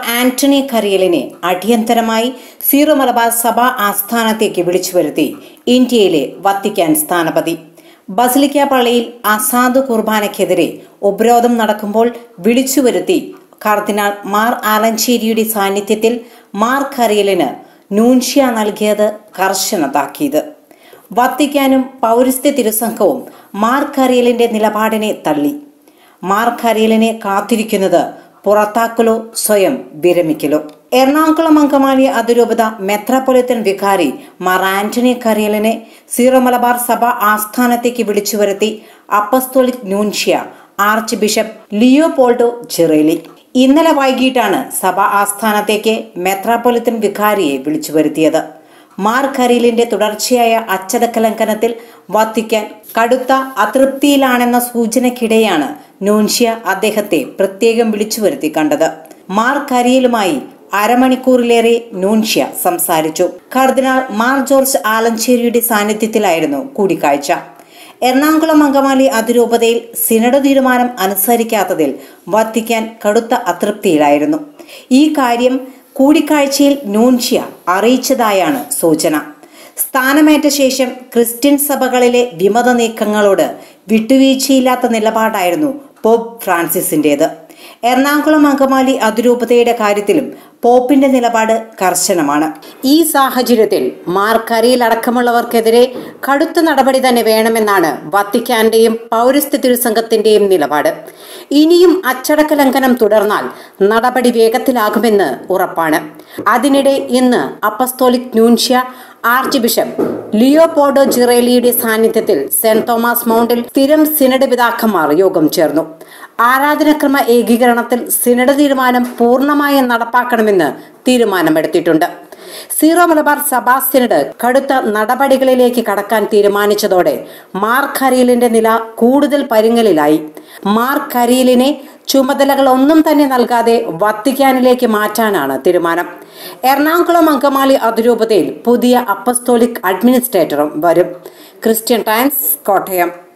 ആന്റണി കരിയലിനെ അടിയന്തരമായി സീറോ മലബാർ സഭാ ആസ്ഥാനത്തേക്ക് വിളിച്ചു വരുത്തി ഇന്ത്യയിലെ വത്തിക്കാൻ സ്ഥാനപതി ബസിലിക്ക പള്ളിയിൽ അസാധു കുർബാനയ്ക്കെതിരെ ഉപരോധം നടക്കുമ്പോൾ വിളിച്ചു വരുത്തി കർദിനാൾ മാർ ആലഞ്ചേരിയുടെ സാന്നിധ്യത്തിൽ മാർ കരിയലിന് നൂൻഷ്യ നൽകിയത് കർശന താക്കീത് വത്തിക്കാനും പൗരസ്ത്യ തിരുസംഘവും മാർ കരിയലിന്റെ നിലപാടിനെ തള്ളി മാർ കരിയലിനെ കാത്തിരിക്കുന്നത് പുറത്താക്കലോ സ്വയം വിരമിക്കലോ എറണാകുളം അങ്കമാലി അതിരൂപത മെത്രാപ്പൊലിത്തൻ വികാരി മാർ ആന്റണി കരിയലിനെ സീറോ മലബാർ സഭ ആസ്ഥാനത്തേക്ക് വിളിച്ചു വരുത്തി apostolic nuncio archbishop Leopoldo Girelli ഇന്നലെ വൈകിട്ടാണ് സഭ ആസ്ഥാനത്തേക്ക് മെത്രാപ്പൊലിത്തൻ വികാരിയെ വിളിച്ചു വരുത്തിയത് മാർ ഖരീലിന്റെ തുടർച്ചയായ അച്ചടക്ക ലംഘനത്തിൽ വത്തിക്കാൻ കടുത്ത അതൃപ്തിയിലാണെന്ന സൂചനയ്ക്കിടെയാണ് നൂൻഷ്യ അദ്ദേഹത്തെ പ്രത്യേകം വിളിച്ചു വരുത്തി കണ്ടത് മാർ ഖരീലുമായി അരമണിക്കൂറിലേറെ നൂൻഷ്യ സംസാരിച്ചു കർദിനാൾ മാർ ജോർജ് ആലഞ്ചേരിയുടെ സാന്നിധ്യത്തിലായിരുന്നു കൂടിക്കാഴ്ച എറണാകുളം അങ്കമാലി അതിരൂപതയിൽ സിനഡ് തീരുമാനം അനുസരിക്കാത്തതിൽ വത്തിക്കാൻ കടുത്ത അതൃപ്തിയിലായിരുന്നു ഈ കാര്യം കൂടിക്കാഴ്ചയിൽ നൂൻഷ്യ അറിയിച്ചതായാണ് സൂചന സ്ഥാനമേറ്റ ശേഷം ക്രിസ്ത്യൻ സഭകളിലെ വിമത നീക്കങ്ങളോട് വിട്ടുവീഴ്ചയില്ലാത്ത നിലപാടായിരുന്നു പോപ്പ് ഫ്രാൻസിസിന്റേത് എറണാകുളം അങ്കമാലി അതിരൂപതയുടെ കാര്യത്തിലും പോപ്പിന്റെ നിലപാട് കർശനമാണ് ഈ സാഹചര്യത്തിൽ മാർക്കരയിൽ അടക്കമുള്ളവർക്കെതിരെ കടുത്ത നടപടി തന്നെ വേണമെന്നാണ് വത്തിക്കാന്റെയും പൗരസ്ത്യ തിരുസംഘത്തിന്റെയും നിലപാട് ഇനിയും അച്ചടക്ക ലംഘനം തുടർന്നാൽ നടപടി വേഗത്തിലാകുമെന്ന് ഉറപ്പാണ് അതിനിടെ ഇന്ന് apostolic nuncio archbishop Leopoldo ജിറേലിയുടെ സാന്നിധ്യത്തിൽ സെന്റ് തോമസ് മൗണ്ടിൽ സ്ഥിരം സിനഡ് പിതാക്കന്മാർ യോഗം ചേർന്നു ആരാധനക്രമ ഏകീകരണത്തിൽ സിനഡ് തീരുമാനം പൂർണ്ണമായും നടപ്പാക്കണമെന്ന് തീരുമാനമെടുത്തിട്ടുണ്ട് സീറോ മലബാർ സഭാ സിനഡ് കടുത്ത നടപടികളിലേക്ക് കടക്കാൻ തീരുമാനിച്ചതോടെ മാർ ഖരീലിന്റെ നില കൂടുതൽ പരുങ്ങലിലായി മാർ ഖരീലിനെ ചുമതലകൾ ഒന്നും തന്നെ നൽകാതെ വത്തിക്കാനിലേക്ക് മാറ്റാനാണ് തീരുമാനം എറണാകുളം അങ്കമാലി അതിരൂപതയിൽ പുതിയ അപ്പസ്തോലിക് അഡ്മിനിസ്ട്രേറ്ററും വരും ക്രിസ്ത്യൻ ടൈംസ് കോട്ടയം